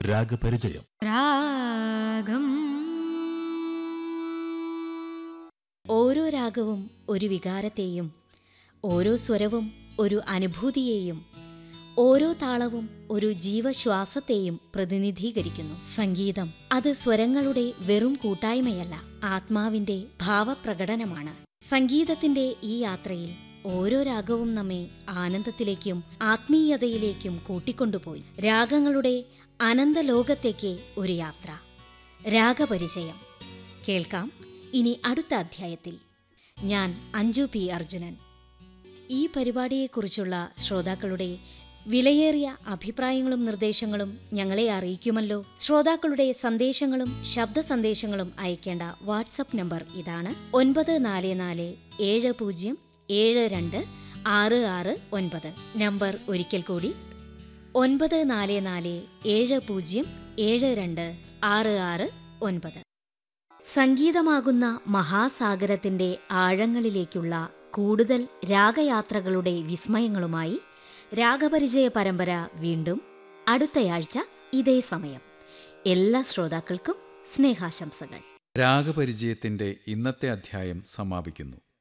രാഗപരിചയം രാഗം ഓരോ രാഗവും ഒരു വികാരത്തെയും ഓരോ സ്വരവും ഒരു അനുഭൂതിയെയും ഓരോ താളവും ഒരു ജീവശ്വാസത്തെയും പ്രതിനിധീകരിക്കുന്നു സംഗീതം അത് സ്വരങ്ങളുടെ വെറും കൂട്ടായ്മയല്ല ആത്മാവിന്റെ ഭാവപ്രകടനമാണ് സംഗീതത്തിന്റെ ഈ യാത്രയിൽ ഓരോ രാഗവും നമ്മെ ആനന്ദത്തിലേക്കും ആത്മീയതയിലേക്കും കൂട്ടിക്കൊണ്ടുപോയി രാഗങ്ങളുടെ അനന്തലോകത്തേക്ക് ഒരു യാത്ര രാഗപരിചയം കേൾക്കാം ഇനി അടുത്ത അധ്യായത്തിൽ ഞാൻ അഞ്ജു പി അർജുനൻ ഈ പരിപാടിയെക്കുറിച്ചുള്ള ശ്രോതാക്കളുടെ വിലയേറിയ അഭിപ്രായങ്ങളും നിർദ്ദേശങ്ങളും ഞങ്ങളെ അറിയിക്കുമല്ലോ ശ്രോതാക്കളുടെ സന്ദേശങ്ങളും ശബ്ദ സന്ദേശങ്ങളും അയക്കേണ്ട വാട്സപ്പ് നമ്പർ ഇതാണ് ഒൻപത് നാല് നാല് ഏഴ് പൂജ്യം ഏഴ് രണ്ട് ആറ് ആറ് ഒൻപത് നമ്പർ ഒരിക്കൽ കൂടി ഒൻപത് നാല് നാല് ഏഴ് പൂജ്യം ഏഴ് രണ്ട് ആറ് ആറ് ഒൻപത് സംഗീതമാകുന്ന മഹാസാഗരത്തിന്റെ ആഴങ്ങളിലേക്കുള്ള കൂടുതൽ രാഗയാത്രകളുടെ വിസ്മയങ്ങളുമായി രാഗപരിചയ പരമ്പര വീണ്ടും അടുത്തയാഴ്ച ഇതേ സമയം എല്ലാ ശ്രോതാക്കൾക്കും സ്നേഹാശംസകൾ രാഗപരിചയത്തിന്റെ ഇന്നത്തെ അധ്യായം സമാപിക്കുന്നു